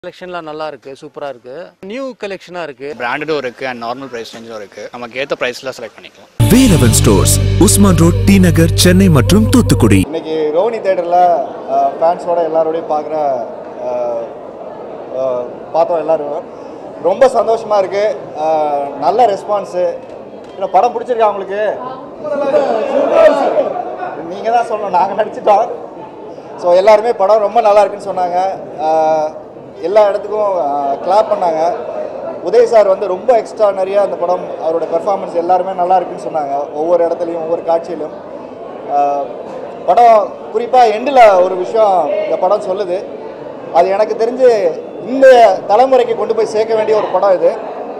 கலெக்ஷன்லாம் நல்லா இருக்கு சூப்பரா இருக்கு நியூ கலெக்ஷனா இருக்கு பிராண்டடும் இருக்குது அண்ட் நார்மல் ப்ரைஸ் ரேஞ்சும் இருக்குது நமக்கு ஏற்ற ப்ரைஸில் செலக்ட் பண்ணிக்கலாம் Velavan stores Usman road T Nagar Chennai மற்றும் தூத்துக்குடி இன்னைக்கு ரோஹினி தேட்டரில் ஃபேன்ஸோட எல்லாரோடையும் பார்க்குற பார்த்தோம் எல்லாரும் ரொம்ப சந்தோஷமாக இருக்குது நல்ல ரெஸ்பான்ஸு இல்லை படம் பிடிச்சிருக்கா உங்களுக்கு நீங்கள் தான் சொல்லணும் நாங்கள் நடிச்சிட்டோம் ஸோ எல்லாருமே படம் ரொம்ப நல்லா இருக்குன்னு சொன்னாங்க அஹ், எல்லா இடத்துக்கும் கிளாப் பண்ணாங்க உதய் சார் வந்து ரொம்ப எக்ஸ்ட்ரானரியாக அந்த படம் அவரோட பெர்ஃபார்மன்ஸ் எல்லாருமே நல்லா இருக்குன்னு சொன்னாங்க ஒவ்வொரு இடத்துலையும் ஒவ்வொரு காட்சியிலும் ஆஹ் படம் குறிப்பாக எண்டில் ஒரு விஷயம் இந்த படம் சொல்லுது அது எனக்கு தெரிஞ்சு இந்த தலைமுறைக்கு கொண்டு போய் சேர்க்க வேண்டிய ஒரு படம் இது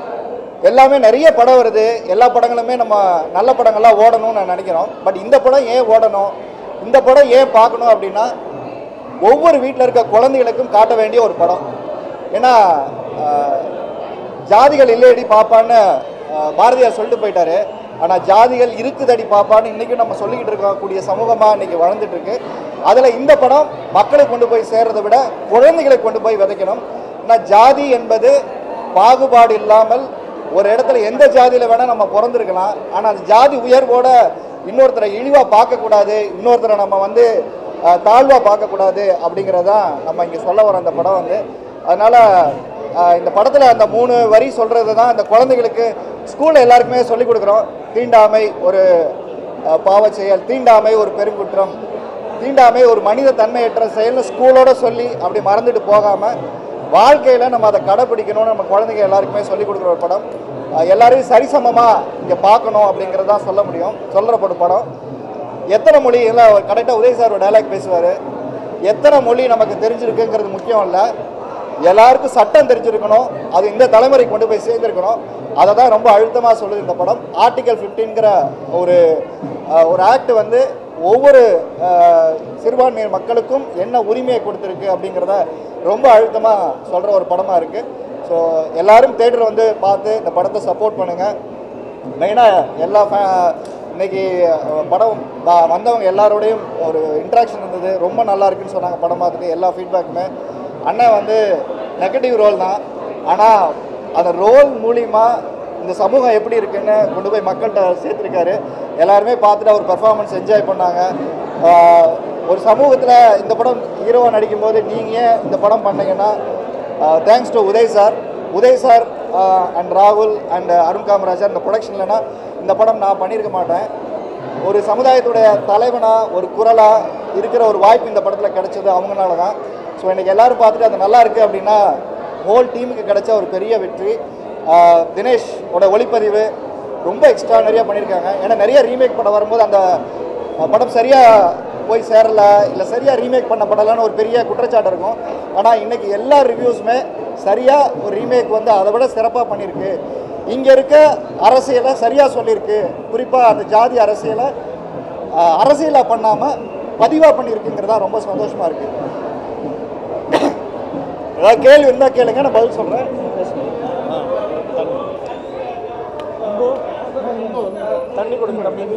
எல்லாமே நிறைய படம் வருது எல்லா படங்களுமே நம்ம நல்ல படங்கள்லாம் ஓடணும்னு நான் நினைக்கிறோம் பட் இந்த படம் ஏன் ஓடணும் இந்த படம் ஏன் பார்க்கணும் அப்படின்னா ஒவ்வொரு வீட்டில் இருக்க குழந்தைகளுக்கும் காட்ட வேண்டிய ஒரு படம் ஏன்னா ஆஹ், ஜாதிகள் இல்லையடி பாப்பான்னு ஆஹ், பாரதியார் சொல்லிட்டு போயிட்டாரு ஆனால் ஜாதிகள் இருக்குதடி பாப்பான்னு இன்றைக்கும் நம்ம சொல்லிக்கிட்டு இருக்கக்கூடிய சமூகமாக இன்னைக்கு வளர்ந்துட்டு இருக்கு அதில் இந்த படம் மக்களுக்கு கொண்டு போய் சேர்றதை விட குழந்தைகளுக்கு கொண்டு போய் விதைக்கணும் ஏன்னா ஜாதி என்பது பாகுபாடு இல்லாமல் ஒரு இடத்துல எந்த ஜாதியில் வேணால் நம்ம பிறந்திருக்கலாம் ஆனால் அந்த ஜாதி உயர்வோட இன்னொருத்தரை இழிவாக பார்க்கக்கூடாது இன்னொருத்தரை நம்ம வந்து அஹ், தாழ்வா பார்க்கக்கூடாது அப்படிங்கிறதான் நம்ம இங்கே சொல்ல வர அந்த படம் வந்து அதனால் இந்த படத்தில் அந்த மூணு வரி சொல்கிறது தான் அந்த குழந்தைகளுக்கு ஸ்கூலில் எல்லாருக்குமே சொல்லிக் கொடுக்குறோம் தீண்டாமை ஒரு அஹ், பாவச் செயல் தீண்டாமை ஒரு பெருங்குற்றம் தீண்டாமை ஒரு மனித தன்மையற்ற செயல்னு ஸ்கூலோட சொல்லி அப்படி மறந்துட்டு போகாமல் வாழ்க்கையில் நம்ம அதை கடைப்பிடிக்கணும்னு நம்ம குழந்தைங்க எல்லாருக்குமே சொல்லிக் கொடுக்குற ஒரு படம் அஹ் எல்லாரையும் சரிசமமாக இங்கே பார்க்கணும் அப்படிங்கிறது தான் சொல்ல முடியும் சொல்கிற படம் எத்தனை மொழி இல்லை கரெக்டாக உதய் சார் ஒரு டைலாக் பேசுவார் எத்தனை மொழி நமக்கு தெரிஞ்சிருக்குங்கிறது முக்கியம் இல்லை எல்லாருக்கும் சட்டம் தெரிஞ்சிருக்கணும் அது இந்த தலைமுறைக்கு கொண்டு போய் சேர்ந்துருக்கணும் அதை தான் ரொம்ப அழுத்தமாக சொல்லுது இந்த படம் ஆர்டிகல் ஃபிஃப்டீன்கிற ஒரு அஹ், ஒரு ஆக்ட் வந்து ஒவ்வொரு அஹ், சிறுபான்மையினர் மக்களுக்கும் என்ன உரிமையை கொடுத்துருக்கு அப்படிங்கிறத ரொம்ப அழுத்தமாக சொல்கிற ஒரு படமாக இருக்குது ஸோ எல்லாரும் தேட்டர் வந்து பார்த்து இந்த படத்தை சப்போர்ட் பண்ணுங்கள் மெயினாக எல்லா ஃபே இன்னைக்கு அஹ், படம் வ- வந்தவங்க எல்லாரோடையும் ஒரு இன்ட்ராக்ஷன் இருந்தது ரொம்ப நல்லா இருக்குன்னு சொன்னாங்க படம் பார்த்துட்டு எல்லா ஃபீட்பேக்குமே அண்ணன் வந்து நெகட்டிவ் ரோல் தான் ஆனால் அந்த ரோல் மூலிமா இந்த சமூகம் எப்படி இருக்குன்னு கொண்டு போய் மக்கள்கிட்ட சேர்த்துருக்காரு எல்லாருமே பார்த்துட்டு அவர் பெர்ஃபார்மன்ஸ் என்ஜாய் பண்ணாங்க ஆஹ், ஒரு சமூகத்தில் இந்த படம் ஹீரோவாக நடிக்கும்போது நீங்கள் ஏன் இந்த படம் பண்ணீங்கன்னா thanks to Uday sir Uday sir and ராகுல் அண்ட் அருண் காமராஜர் இந்த ப்ரொடக்ஷன்லனா இந்த படம் நான் பண்ணியிருக்க மாட்டேன் ஒரு சமுதாயத்துடைய தலைவனாக ஒரு குரலாக இருக்கிற ஒரு வாய்ப்பு இந்த படத்தில் கிடைச்சது அவங்கனால தான் ஸோ இன்னைக்கு எல்லாரும் பார்த்துட்டு அது நல்லா இருக்குது அப்படின்னா ஹோல் டீமுக்கு கிடைச்ச ஒரு பெரிய வெற்றி ஆஹ் தினேஷ் ஓட ஒளிப்பதிவு ரொம்ப எக்ஸ்ட்ரானரியாக பண்ணியிருக்காங்க ஏன்னா நிறைய ரீமேக் படம் வரும்போது அந்த அஹ், படம் சரியாக போய் சேரல இல்லை சரியாக ரீமேக் பண்ண படலான்னு ஒரு பெரிய குற்றச்சாட்டு இருக்கும் ஆனால் இன்னைக்கு எல்லா ரிவ்யூஸுமே சரியாக ஒரு ரீமேக் வந்து அதை விட சிறப்பாக பண்ணியிருக்கு இங்கே இருக்க அரசியலை சரியாக சொல்லியிருக்கு குறிப்பாக அந்த ஜாதி அரசியலை அஹ், அரசியலா பண்ணாமல் பதிவாக பண்ணியிருக்குங்கிறதா ரொம்ப சந்தோஷமாக இருக்குது ஏதாவது கேள்வி இருந்தால் கேளுங்க நான் பதில் சொல்கிறேன் தண்ணி கொடுங்க தம்பி.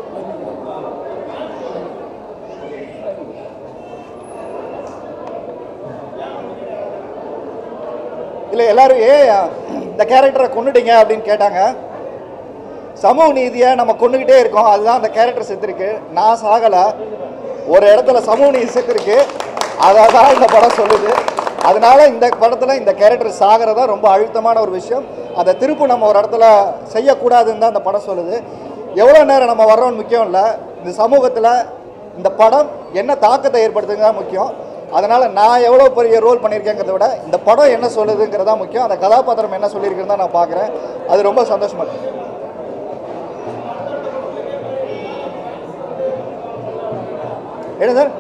இல்லை எல்லாரும் ஏன் இந்த கேரக்டரை கொண்டுட்டீங்க அப்படின்னு கேட்டாங்க சமூக நீதியை நம்ம கொண்டுகிட்டே இருக்கோம் அதுதான் அந்த கேரக்டர் செத்துருக்கு நான் சாகலை ஒரு இடத்துல சமூக நீதி செத்துருக்கு அதை தான் இந்த படம் சொல்லுது அதனால இந்த படத்தில் இந்த கேரக்டர் சாகிறதா ரொம்ப அழுத்தமான ஒரு விஷயம் அதை திருப்பு நம்ம ஒரு இடத்துல செய்யக்கூடாதுன்னு தான் இந்த படம் சொல்லுது எவ்வளோ நேரம் நம்ம வர்றோம்னு முக்கியம் இல்லை இந்த சமூகத்தில் இந்த படம் என்ன தாக்கத்தை ஏற்படுத்துங்க தான் முக்கியம் அதனால் நான் எவ்வளோ பெரிய ரோல் பண்ணியிருக்கேங்கிறத விட இந்த படம் என்ன சொல்லுதுங்கிறதா முக்கியம் அந்த கதாபாத்திரம் என்ன சொல்லியிருக்குன்னு தான் நான் பார்க்குறேன் அது ரொம்ப சந்தோஷமாக இருக்கு என்ன சார்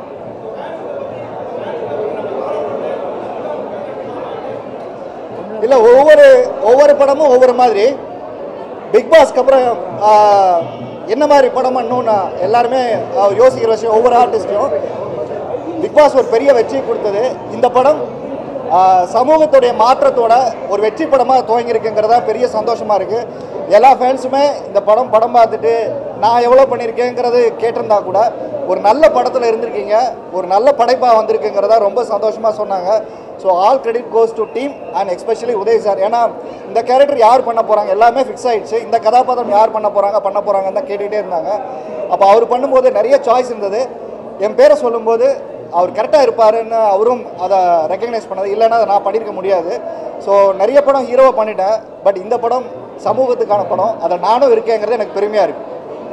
இல்லை ஒவ்வொரு ஒவ்வொரு படமும் ஒவ்வொரு மாதிரி பிக் பாஸ்க்கு அப்புறம் ஆஹ், என்ன மாதிரி படம் பண்ணணும்னு எல்லாருமே ஆஹ், யோசிக்கிற விஷயம் ஒவ்வொரு ஆர்டிஸ்ட்டும் பிக் பாஸ் ஒரு பெரிய வெற்றியை கொடுத்தது இந்த படம் ஆஹ், சமூகத்துடைய மாற்றத்தோட ஒரு வெற்றி படமாக துவங்கியிருக்குங்கிறதா பெரிய சந்தோஷமாக இருக்குது எல்லா ஃபேன்ஸுமே இந்த படம் படம் பார்த்துட்டு நான் எவ்வளோ பண்ணியிருக்கேங்கிறது கேட்டிருந்தா கூட ஒரு நல்ல படத்தில் இருந்திருக்கீங்க ஒரு நல்ல படைப்பாக வந்திருக்குங்கிறதா ரொம்ப சந்தோஷமாக சொன்னாங்க so all credit goes to team and especially Uday sir ஏன்னா இந்த கேரக்டர் யார் பண்ண போகிறாங்க எல்லாமே ஃபிக்ஸ் ஆயிடுச்சு இந்த கதாபாத்திரம் யார் பண்ண போகிறாங்க பண்ண போகிறாங்கன்னு தான் கேட்டுக்கிட்டே இருந்தாங்க அப்போ அவர் பண்ணும்போது நிறைய சாய்ஸ் இருந்தது என் பேரை சொல்லும்போது அவர் கரெக்டாக இருப்பாருன்னு அவரும் அதை ரெக்கக்னைஸ் பண்ணது இல்லைன்னா அதை நான் பண்ணியிருக்க முடியாது ஸோ நிறைய படம் ஹீரோவை பண்ணிட்டேன் பட் இந்த படம் சமூகத்துக்கான படம் அதை நானும் இருக்கேங்கிறது எனக்கு பெருமையாக இருக்குது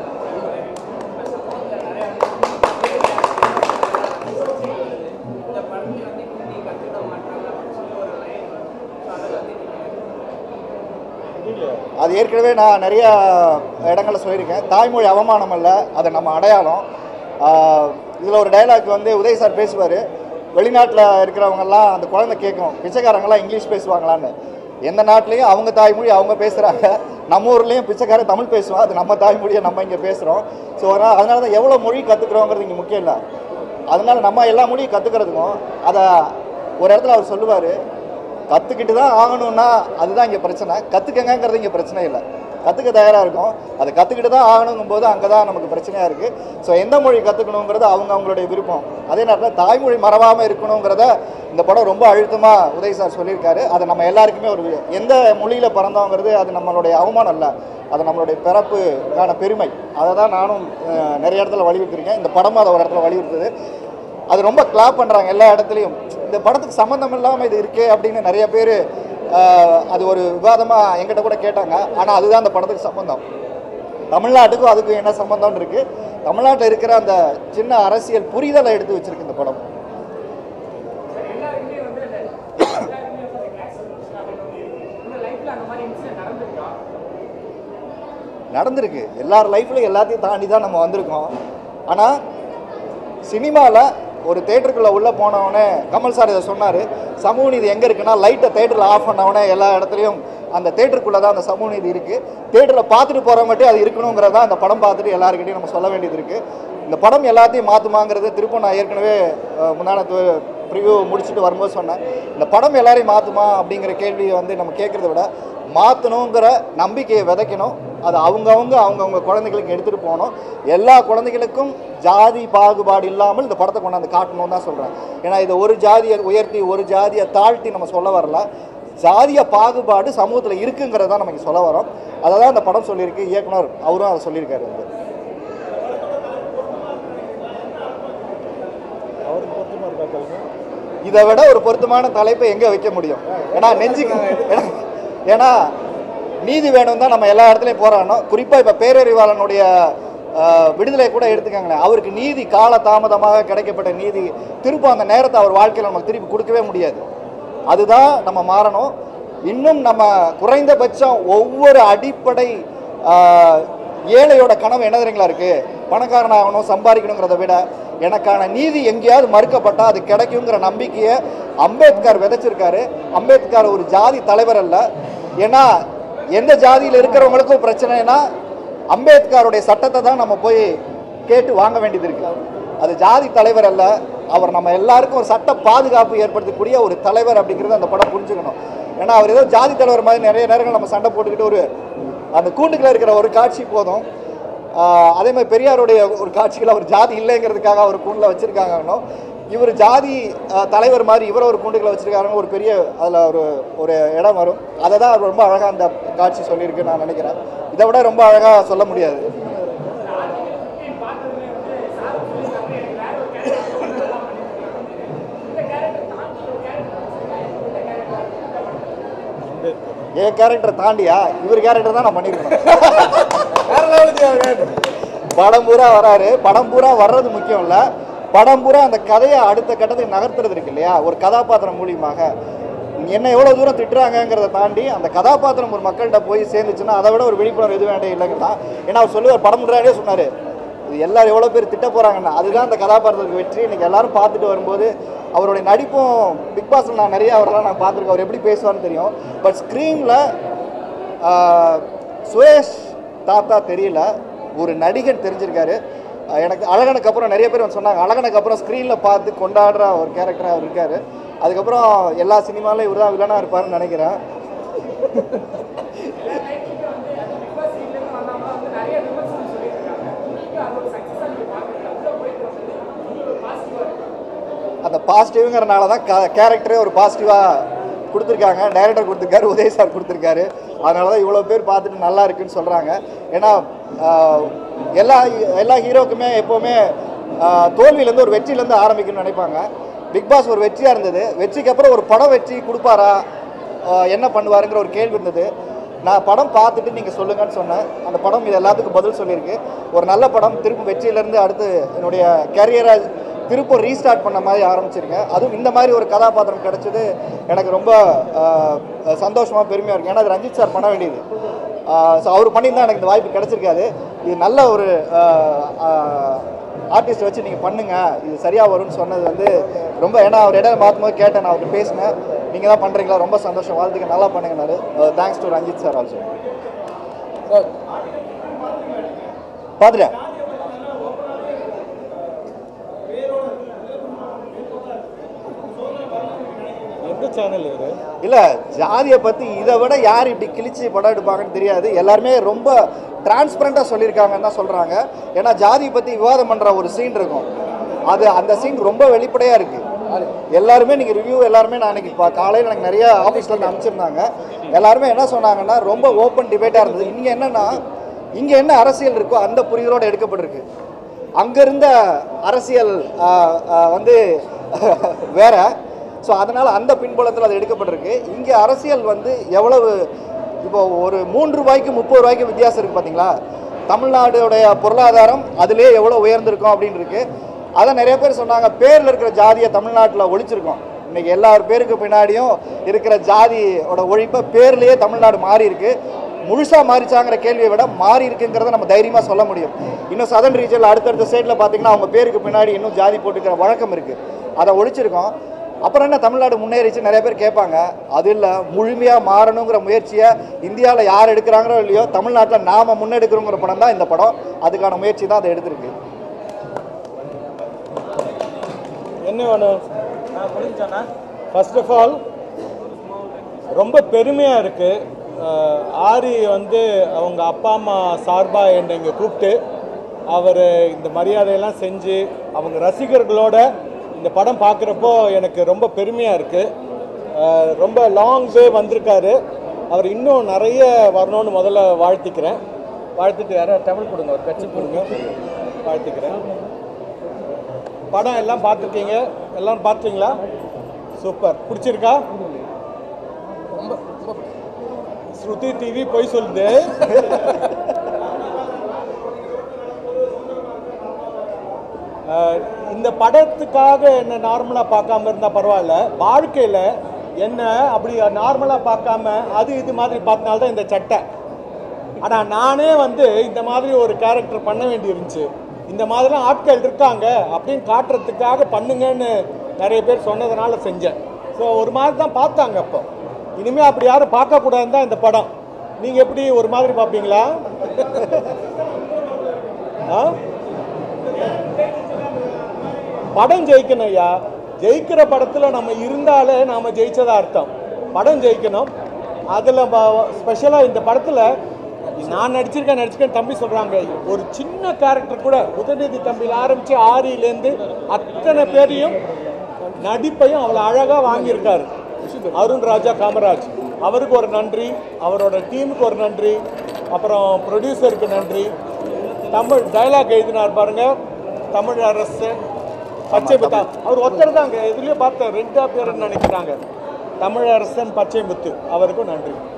அது ஏற்கனவே நான் நிறைய இடங்களில் சொல்லியிருக்கேன் தாய்மொழி அவமானம் அல்ல அது நம்ம அடையாளம் இதில் ஒரு டைலாக் வந்து உதய் சார் பேசுவார் வெளிநாட்டில் இருக்கிறவங்கெல்லாம் அந்த குழந்தை கேட்கும் பிச்சைக்காரங்கெல்லாம் இங்கிலீஷ் பேசுவாங்களான்னு எந்த நாட்டிலையும் அவங்க தாய்மொழி அவங்க பேசுகிறாங்க நம்ம ஊர்லேயும் பிச்சைக்காரன் தமிழ் பேசுவோம் அது நம்ம தாய்மொழியை நம்ம இங்கே பேசுகிறோம் ஸோ அதனால் அதனால தான் எவ்வளோ மொழி கற்றுக்குறோங்கிறது இங்கே முக்கியம் இல்லை அதனால நம்ம எல்லா மொழியும் கற்றுக்கிறதுக்கும் அதை ஒரு இடத்துல அவர் சொல்லுவார் கற்றுக்கிட்டு தான் ஆகணும்னா அதுதான் இங்கே பிரச்சனை கற்றுக்கங்கிறது இங்கே பிரச்சனை இல்லை கற்றுக்க தயாராக இருக்கும் அதை கற்றுக்கிட்டு தான் ஆகணுங்கும் போது அங்கே தான் நமக்கு பிரச்சனையாக இருக்குது ஸோ எந்த மொழி கற்றுக்கணுங்கிறது அவங்க அவங்களுடைய விருப்பம் அதே நேரத்தில் தாய்மொழி மறவாமல் இருக்கணுங்கிறத இந்த படம் ரொம்ப அழுத்தமாக உதய் சார் சொல்லியிருக்காரு அது நம்ம எல்லாருக்குமே ஒரு வி- எந்த மொழியில் பிறந்தோங்கிறது அது நம்மளுடைய அவமானம் இல்லை அது நம்மளுடைய பிறப்புக்கான பெருமை அதை தான் நானும் அஹ், நிறைய இடத்துல வலியுறுத்திருக்கேன் இந்த படமும் அதை ஒரு இடத்துல வலியுறுத்துது அது ரொம்ப கிளாப் பண்ணுறாங்க எல்லா இடத்துலையும் இந்த படத்துக்கு சம்மந்தம் இல்லாமல் இது இருக்கே அப்படின்னு நிறைய பேர் அது ஒரு விவாதமாக எங்கிட்ட கூட கேட்டாங்க ஆனால் அதுதான் அந்த படத்துக்கு சம்மந்தம் தமிழ்நாட்டுக்கும் அதுக்கும் என்ன சம்மந்தம்னு இருக்கு தமிழ்நாட்டில் இருக்கிற அந்த சின்ன அரசியல் புரிதலை எடுத்து வச்சிருக்கு இந்த படம் நடந்திருக்கு எல்லார் லைஃப்லையும் எல்லாத்தையும் தாண்டி தான் நம்ம வந்திருக்கோம் ஆனால் சினிமாவில் ஒரு தேட்டருக்குள்ளே உள்ளே போனவொடனே கமல் சார் இதை சொன்னார் சமூக நீதி எங்கே இருக்குன்னா லைட்டை தேட்டரில் ஆஃப் பண்ணவொடனே எல்லா இடத்துலையும் அந்த தேட்டருக்குள்ளே தான் அந்த சமூக நீதி இருக்குது தேட்டரில் பார்த்துட்டு போகிறவங்கட்டே அது இருக்கணுங்கிறதா அந்த படம் பார்த்துட்டு எல்லாருக்கிட்டையும் நம்ம சொல்ல வேண்டியது இருக்குது இந்த படம் எல்லாத்தையும் மாற்றுமாங்கிறது திரும்ப நான் ஏற்கனவே அஹ், முன்னாடி ப்ரிவ்யூ முடிச்சுட்டு வரும்போது சொன்னேன் இந்த படம் எல்லாரையும் மாற்றுமா அப்படிங்கிற கேள்வியை வந்து நம்ம கேட்குறத விட மாற்றணுங்கிற நம்பிக்கையை விதைக்கணும் அது அவங்கவுங்க அவங்கவுங்க குழந்தைகளுக்கு எடுத்துகிட்டு போகணும் எல்லா குழந்தைகளுக்கும் ஜாதி பாகுபாடு இல்லாமல் இந்த படத்தை கொண்டாந்து காட்டணும்னு தான் சொல்கிறேன் ஏன்னா இதை ஒரு ஜாதியை உயர்த்தி ஒரு ஜாதியை தாழ்த்தி நம்ம சொல்ல வரல ஜாதிய பாகுபாடு சமூகத்தில் இருக்குங்கிறத தான் நமக்கு சொல்ல வரோம் அதை தான் இந்த படம் சொல்லியிருக்கு இயக்குனர் அவரும் அதை சொல்லியிருக்காரு வந்து இதை விட ஒரு பொருத்தமான தலைப்பை எங்கே வைக்க முடியும் ஏன்னா நெஞ்சுக்கு ஏன்னா- ஏன்னா நீதி வேணும் தான் நம்ம எல்லா இடத்துலையும் போராடணும் குறிப்பாக இப்போ பேரறிவாளனுடைய ஆஹ், விடுதலை கூட எடுத்துக்கோங்களேன் அவருக்கு நீதி கால தாமதமாக கிடைக்கப்பட்ட நீதி திரும்ப அந்த நேரத்தை அவர் வாழ்க்கையில் நமக்கு திருப்பி கொடுக்கவே முடியாது அதுதான் நம்ம மாறணும் இன்னும் நம்ம குறைந்தபட்சம் ஒவ்வொரு அடிப்படை ஆஹ், ஏழையோட கனவு என்ன தெரியுங்களா இருக்கு பணக்காரன் ஆகணும் சம்பாதிக்கணுங்கிறத விட எனக்கான நீதி எங்கேயாவது மறுக்கப்பட்டால் அது கிடைக்குங்கிற நம்பிக்கையை அம்பேத்கர் விதைச்சிருக்காரு அம்பேத்கர் ஒரு ஜாதி தலைவர் அல்ல ஏன்னா எந்த ஜாதியில் இருக்கிறவங்களுக்கும் பிரச்சனைனா அம்பேத்கருடைய சட்டத்தை தான் நம்ம போய் கேட்டு வாங்க வேண்டியது இருக்கு அது ஜாதி தலைவர் அல்ல அவர் நம்ம எல்லாருக்கும் ஒரு சட்ட பாதுகாப்பு ஏற்படுத்தக்கூடிய ஒரு தலைவர் அப்படிங்கிறத அந்த படம் புரிஞ்சுக்கணும் ஏன்னா அவர் ஏதோ ஜாதி தலைவர் மாதிரி நிறைய நேரங்கள் நம்ம சண்டை போட்டுக்கிட்டு ஒரு அந்த கூண்டுக்குள்ள இருக்கிற ஒரு காட்சி போதும் ஆஹ் அதே மாதிரி பெரியாருடைய ஒரு காட்சிகள் அவர் ஜாதி இல்லைங்கிறதுக்காக அவர் கூண்டில் வச்சிருக்காங்கன்னோ இவர் ஜாதி ஆஹ் தலைவர் மாதிரி இவரை ஒரு கூண்டுகளை வச்சிருக்காருன்னு ஒரு பெரிய அதில் ஒரு ஒரு இடம் வரும் அதை தான் அவர் ரொம்ப அழகாக அந்த காட்சி சொல்லியிருக்குன்னு நான் நினைக்கிறேன் இதை விட ரொம்ப அழகாக சொல்ல முடியாது என் கேரக்டரை தாண்டியா இவர் கேரக்டர் தான் நான் பண்ணியிருக்கணும் படம் பூரா வராரு படம் பூரா வர்றது முக்கியம் இல்லை படம் பூரா அந்த கதையை அடுத்த கட்டத்துக்கு நகர்த்துறது இருக்கு இல்லையா ஒரு கதாபாத்திரம் மூலியமாக என்ன எவ்வளோ தூரம் திட்டுறாங்கங்கிறத தாண்டி அந்த கதாபாத்திரம் ஒரு மக்கள்கிட்ட போய் சேர்ந்துச்சுன்னா அதை விட ஒரு விழிப்புணர்வு எது வேண்டிய இல்லைங்கன்னா ஏன்னா அவர் சொல்லுவார் படம் முன்னாடியே சொன்னார் இது எல்லாரும் எவ்வளோ பேர் திட்ட போகிறாங்கன்னா அதுதான் அந்த கதாபாத்திரத்துக்கு வெற்றி இன்னைக்கு எல்லாரும் பார்த்துட்டு வரும்போது அவருடைய நடிப்பும் பிக் பாஸ்ல நான் நிறைய அவரெல்லாம் நான் பார்த்துருக்கேன் அவர் எப்படி பேசுவார்னு தெரியும் பட் ஸ்க்ரீனில் சுரேஷ் தாத்தா தெரியல ஒரு நடிகன் தெரிஞ்சிருக்காரு ஆஹ் எனக்கு அழகனுக்கு அப்புறம் நிறைய பேர் வந்து சொன்னாங்க அழகனுக்கு அப்புறம் ஸ்க்ரீனில் பார்த்து கொண்டாடுற ஒரு கேரக்டராக அவர் இருக்காரு அதுக்கப்புறம் எல்லா சினிமாலையும் இவர் தான் வில்லனாக இருப்பாருன்னு நினைக்கிறேன் பாசிட்டிவ்ங்கிறனால தான் கேரக்டரே ஒரு பாசிட்டிவாக கொடுத்துருக்காங்க டைரக்டர் கொடுத்துருக்காரு உதய் சார் கொடுத்துருக்காரு அதனால தான் இவ்வளோ பேர் பார்த்துட்டு நல்லா இருக்குன்னு சொல்கிறாங்க ஏன்னா ஆஹ், எல்லா எல்லா ஹீரோக்குமே எப்போவுமே ஆஹ், தோல்வியிலேருந்து ஒரு வெற்றியிலேருந்து ஆரம்பிக்கணும்னு நினைப்பாங்க பிக் பாஸ் ஒரு வெற்றியாக இருந்தது வெற்றிக்கு அப்புறம் ஒரு படம் வெற்றி கொடுப்பாரா ஆஹ், என்ன பண்ணுவாருங்கிற ஒரு கேள்வி இருந்தது நான் படம் பார்த்துட்டு நீங்கள் சொல்லுங்கன்னு சொன்னேன் அந்த படம் இது எல்லாத்துக்கும் பதில் சொல்லியிருக்கு ஒரு நல்ல படம் திரும்ப வெற்றியிலேருந்து அடுத்து என்னுடைய கேரியரை திரும்ப ரீஸ்டார்ட் பண்ண மாதிரி ஆரம்பிச்சிருங்க அதுவும் இந்த மாதிரி ஒரு கதாபாத்திரம் கிடைச்சது எனக்கு ரொம்ப ஆஹ், சந்தோஷமா பெருமையாக இருக்கு ஏன்னா அது ரஞ்சித் சார் பண்ண வேண்டியது ஸோ அவர் பண்ணியிருந்தா எனக்கு இந்த வாய்ப்பு கிடைச்சிருக்காது இது நல்ல ஒரு ஆர்டிஸ்ட் வச்சு நீங்கள் பண்ணுங்க இது சரியாக வரும்னு சொன்னது வந்து ரொம்ப ஏன்னா அவர் இடம் பார்க்கும்போது கேட்டேன் நான் அவர்கிட்ட பேசினேன் நீங்கள் தான் பண்ணுறீங்களா ரொம்ப சந்தோஷம் வாழ்த்துக்கு நல்லா பண்ணுங்கனாரு thanks to Ranjith sir also பார்த்துட்டேன் எந்த சேனல் இது இல்லை ஜாதியை பற்றி இதை விட யார் இப்படி கிழிச்சு படம் எடுப்பாங்கன்னு தெரியாது எல்லாருமே ரொம்ப டிரான்ஸ்பரண்ட்டாக சொல்லியிருக்காங்கன்னு தான் சொல்கிறாங்க ஏன்னா ஜாதியை பற்றி விவாதம் பண்ணுற ஒரு சீன் இருக்கும் அது அந்த சீன் ரொம்ப வெளிப்படையாக இருக்குது எல்லாருமே நீங்கள் ரிவ்யூ எல்லாருமே நான் இன்னைக்கு இப்போ காலையில் எனக்கு நிறைய ஆஃபீஸில் இருந்து அனுப்பிச்சிருந்தாங்க எல்லாருமே என்ன சொன்னாங்கன்னா ரொம்ப ஓப்பன் டிபேட்டாக இருந்தது இங்கே என்னென்னா இங்கே என்ன அரசியல் இருக்கோ அந்த புரிதலோடு எடுக்கப்பட்டிருக்கு அங்கே இருந்த அரசியல் ஆ, ஆ, வந்து வேற ஸோ அதனால் அந்த பின்புலத்தில் அது எடுக்கப்பட்டிருக்கு இங்கே அரசியல் வந்து எவ்வளவு இப்போ ஒரு மூன்று ரூபாய்க்கு முப்பது ரூபாய்க்கு வித்தியாசம் இருக்குது பார்த்தீங்களா தமிழ்நாடுடைய பொருளாதாரம் அதிலே எவ்வளோ உயர்ந்திருக்கும் அப்படின்னு இருக்கு அதை நிறைய பேர் சொன்னாங்க பேரில் இருக்கிற ஜாதியை தமிழ்நாட்டில் ஒழிச்சிருக்கோம் இன்னைக்கு எல்லார் பேருக்கு பின்னாடியும் இருக்கிற ஜாதியோட ஒழிப்பை பேர்லேயே தமிழ்நாடு மாறி இருக்கு முழுசா மாறிச்சாங்கிற கேள்வியை விட மாறி இருக்குங்கிறத நம்ம தைரியமா சொல்ல முடியும் இன்னும் சதன் ரீஜனில் அடுத்தடுத்த ஸ்டேட்டில் பார்த்தீங்கன்னா அவங்க பேருக்கு பின்னாடி இன்னும் ஜாதி போட்டுக்கிற வழக்கம் இருக்கு அதை ஒழிச்சிருக்கோம் அப்புறம் என்ன தமிழ்நாடு முன்னேறிச்சு நிறைய பேர் கேட்பாங்க அது இல்லை முழுமையாக மாறணுங்கிற முயற்சியை இந்தியாவில் யார் எடுக்கிறாங்களோ இல்லையோ தமிழ்நாட்டில் நாம முன்னெடுக்கிறோங்கிற படம் தான் இந்த படம் அதுக்கான முயற்சி தான் அதை எடுத்திருக்கு என்ன வேணும் ஃபர்ஸ்ட் ஆஃப் ஆல் ரொம்ப பெருமையாக இருக்குது ஆரி வந்து அவங்க அப்பா அம்மா சார்பாக என்னை இங்கே கூப்பிட்டு அவர் இந்த மரியாதையெல்லாம் செஞ்சு அவங்க ரசிகர்களோட இந்த படம் பார்க்குறப்போ எனக்கு ரொம்ப பெருமையாக இருக்குது ரொம்ப லாங் வே வந்திருக்காரு அவர் இன்னும் நிறைய வரணும்னு முதல்ல வாழ்த்திக்கிறேன் வாழ்த்துட்டு யாராவது தமிழ் கொடுங்க ஒரு கட்சி கொடுங்க வாழ்த்திக்கிறேன் படம் எல்லாம் பார்த்துருக்கீங்க எல்லாம் பார்த்தீங்களா சூப்பர் பிடிச்சிருக்கா ரொம்ப ரொம்ப ஸ்ருதி டிவி போய் சொல்லுது அஹ், இந்த படத்துக்காக என்ன நார்மலாக பார்க்காம இருந்தால் பரவாயில்ல வாழ்க்கையில் என்ன அப்படி நார்மலாக பார்க்காம அது இது மாதிரி பார்த்தனால்தான் இந்த சட்டை ஆனால் நானே வந்து இந்த மாதிரி ஒரு கேரக்டர் பண்ண வேண்டி இருந்துச்சு இந்த மாதிரிலாம் ஆட்கள் இருக்காங்க அப்படின்னு காட்டுறதுக்காக பண்ணுங்கன்னு நிறைய பேர் சொன்னதுனால செஞ்சேன் ஸோ ஒரு மாதிரி தான் பார்த்தாங்க அப்போ இனிமேல் அப்படி யாரும் பார்க்கக்கூடாதுன்னு தான் இந்த படம் நீங்கள் எப்படி ஒரு மாதிரி பார்ப்பீங்களா ஆ படம் ஜெயிக்கணும் ஐயா ஜெயிக்கிற படத்தில் நம்ம இருந்தாலே நாம் ஜெயிச்சதா அர்த்தம் படம் ஜெயிக்கணும் அதில் ஸ்பெஷலாக இந்த படத்தில் நான் நடிச்சிருக்கேன் நடிச்சிருக்கேன் தம்பி சொல்கிறாங்க ஒரு சின்ன கேரக்டர் கூட உதயநிதி தம்பியில் ஆரம்பித்து ஆரியிலேருந்து அத்தனை பேரையும் நடிப்பையும் அவ்வளோ அழகாக வாங்கியிருக்காரு அருண் ராஜா காமராஜ் அவருக்கு ஒரு நன்றி அவரோட டீமுக்கு ஒரு நன்றி அப்புறம் ப்ரொடியூசருக்கு நன்றி தமிழ் டைலாக் எழுதினார் பாருங்க தமிழ் அரசு பச்சை முத்தா அவர் ஒருத்தர் தாங்க இதுலயே பார்த்தேன் ரெண்டா பேருன்னு நினைக்கிறாங்க தமிழரசன் பச்சை முத்து அவருக்கும் நன்றி